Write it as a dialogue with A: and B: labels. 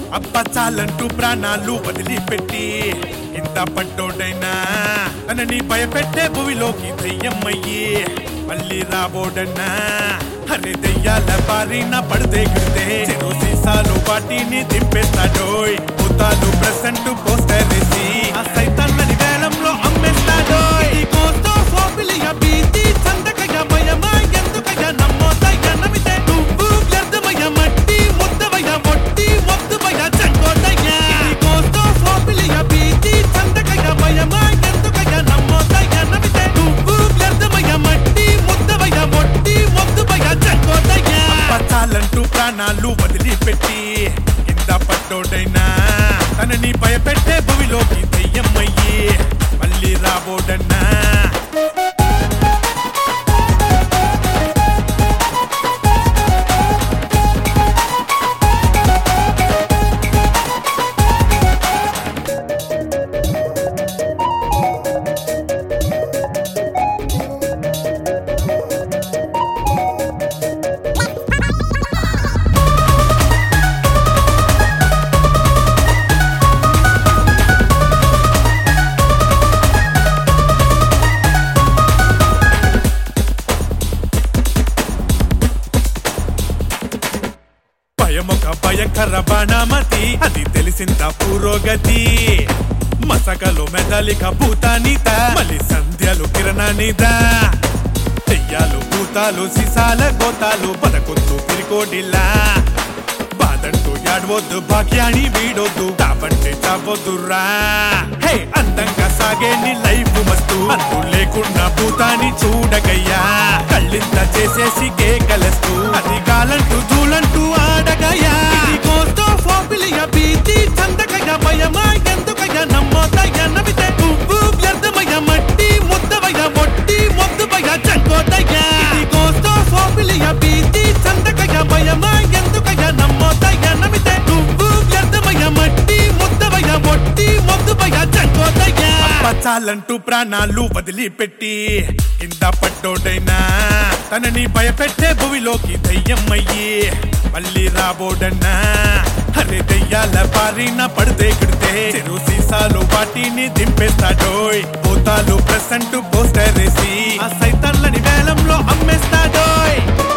A: అబ్బ చాలంటూ ప్రాణాలు వదిలిపెట్టి ఇంత పట్టోడైనా తనని భయపెట్టే భూమిలోకి దయ్యమ్మయ్యి మళ్ళీ రాబోడన్నా అరే దెయ్యాల బారిన పడితే గిడితే చెరు సీసాలు వాటిని దింపేస్తాడోయ్ భూతాలు ప్రెసెంట్ పోస్టర్ వేసి ఆ సైతాన్లని వేలంలో అమ్మేస్తాడోయ్ ఈ కోస్తో ఫోబిలియ భీతి చందకయ భయమా ఎందుకయ నమ్మోదయ్య నమితే నువ్వు వ్యర్థమయ మట్టి ముద్దవయ మొట్టి మొద్దువయ చంకోదయ్య ఈ కోస్తో ఫోబిలియ భీతి చందకయ భయమా ఎందుకయ నమ్మోదయ్య నమితే నువ్వు వ్యర్థమయ మట్టి ముద్దవయ మొట్టి మొద్దువయ చంకోదయ్య చాలంటూ ప్రాణాలు వదిలిపెట్టి కింద పట్టోడైనా తనని భయపెట్టే భూమిలోకి దెయ్యమ్మయ్యి మళ్ళీ రాబోడన్నా భయమొక భయంకర బాణమతి అది తెలిసింద పురోగతి మసకలు మెదలిక భూతానిత మళ్ళీ సంధ్యలు కిరణానిద దెయ్యాలు భూతాలు సిసాల గోతాలు పదకొద్దు పిరికోడిలా బాదంటూ యాడవద్దు భాగ్యాన్ని వీడొద్దు తాపంటే చావద్దురా హే అందంగా సాగే నీ లైఫ్ మస్తు అంతు లేకుండా భూతాన్ని చూడగయ్యా కళ్ళింత చేసేసి కేకలేస్తూ అది కాలంటూ దూలంటూ ఆడగయ్యా ఇది కోస్తో ఫోబిలియ భీతి చందకయ్య భయమా ఎందుకయ్య నమ్మోదయ్య నవితే నువ్వు వ్యర్థమయ్య మట్టి ముద్దవయ్య మొట్టి మొద్దువయ్య చంకోదయ్య ఇది కోస్తో ఫోబిలియ భీతి చందకయ్య భయమా ఎందుకయ్య నమ్మోదయ్య నవితే నువ్వు వ్యర్థమయ్య మట్టి ముద్దవయ్య మొట్టి మొద్దువయ్య చంకోదయ్య చాలంటూ ప్రాణాలు వదిలిపెట్టి కింద పట్టోడైనా తనని భయపెట్టే భూమిలోకి దయ్యమ్మయ్యి మళ్ళీ రాబోడన్నా అరే దెయ్యాల బారిన పడితే గిడితే చెరు సీసాలు వాటిని దింపేస్తాడోయ్ భూతాలు ప్రెసెంట్ పోస్టర్ వేసి ఆ సైతాన్లని వేలంలో అమ్మేస్తాడోయ్